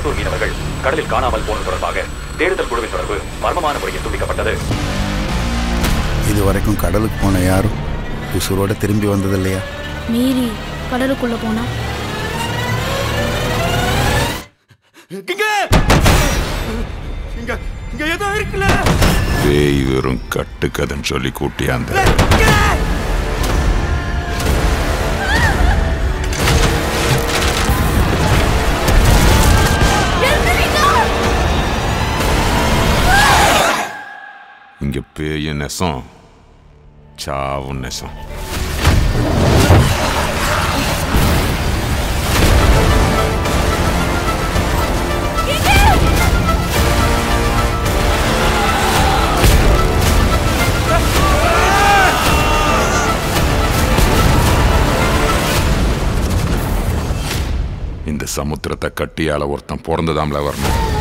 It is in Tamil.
குளத்தூர் மீனவர்கள் கடலில் காணாமல் போனது தொடர்பாக தேடுதல் குழுவின் தொடர்பு மர்மமான முறையில் துண்டிக்கப்பட்டது இது வரைக்கும் கடலுக்கு போன யாரும் உசுரோட திரும்பி வந்தது இல்லையா மீறி கடலுக்குள்ள போனா பேய் வெறும் கட்டுக்கதைன்னு சொல்லி கூட்டியாந்த இங்க பேய நெசம் சாவு நெசம் இந்த சமுத்திரத்தை கட்டியால ஒருத்தன் பிறந்ததாம்ல வரணும்